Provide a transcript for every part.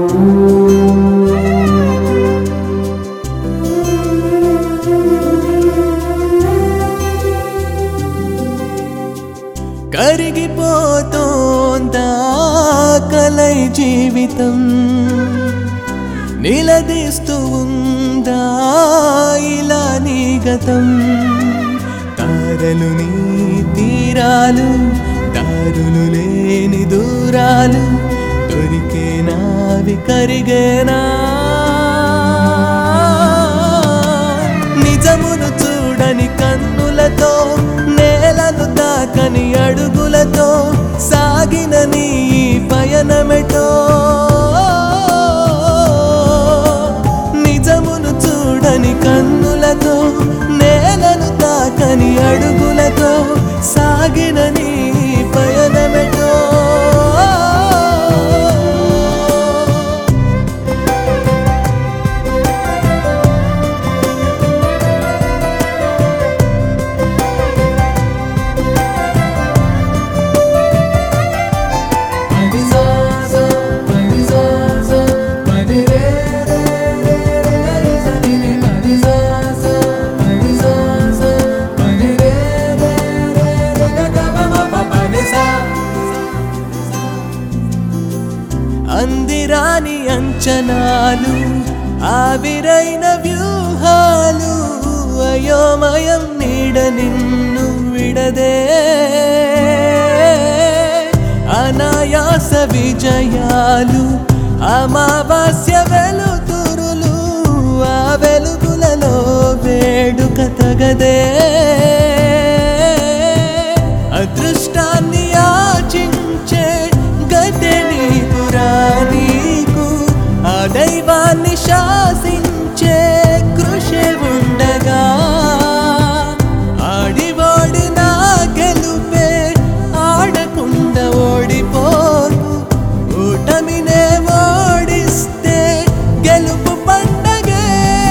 కరిగిపోతోందా కలై జీవితం నిలదీస్తూ ఉందా ఇలా నీ గతం తారలు నీ తీరాలు దారులు లేని దూరాలు దొరికేనావి కరిగేనా నిజమును చూడని కన్నులతో నేలను తాకని అడుగులతో సాగిన నీ ఈ పయనమెటో నిజమును చూడని కన్నులతో నేలను తాకని అడుగులతో సాగిన నీ పయనమెటో అందిరాని అంచనాలు ఆవిరైన వ్యూహాలు అయోమయం నీడ నిన్ను విడదే అనాయాస విజయాలు అమావాస్య వెలుతురులు ఆ వెలుగులలో వేడుక తగదే అదృష్టాన్ని ఆచించే గతే నీకురా నీకు ఆ దైవాన్ని శాసించే కృషి ఉండగా ఆడి ఓడిన గెలుపే ఆడకుండా ఓడిపోరు ఓటమినే ఓడిస్తే గెలుపు పండగే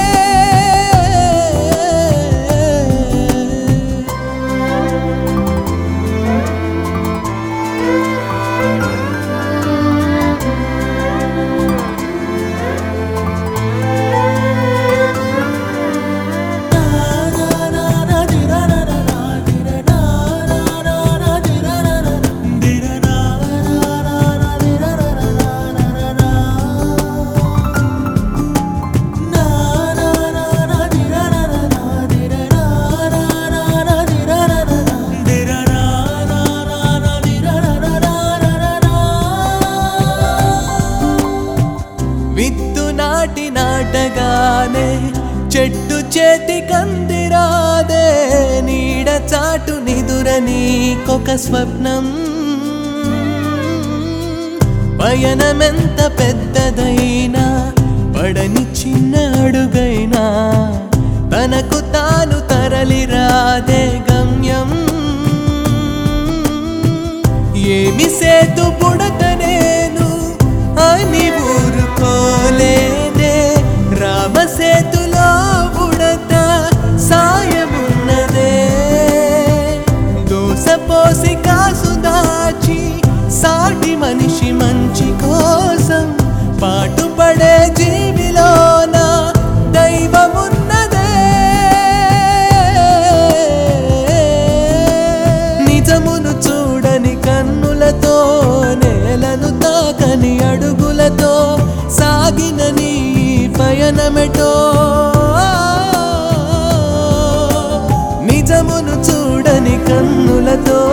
విత్తు నాటి నాటగానే చెట్టు చేతి కందిరాదే నీడ చాటు నిదుర నీకొక స్వప్నం పయనమెంత పెద్దదైనా పడని చిన్న అడుగైనా తనకు తాను తరలి రాదే గమ్యం ఏమి సేతు పుడత నేను అని ఊరుకోలేదే రామసేతులో బుడత సాయమున్నదే దోసపోసి కాసు దాచి సాటి మనిషి మంచి కోసం పాటుపడే జీవిలోన దైవమున్నదే నిజమును చూడని కన్నులతో నేలను తాకని అడుగులతో సాగిన నీ పయనమెటో నిజమును చూడని కన్నులతో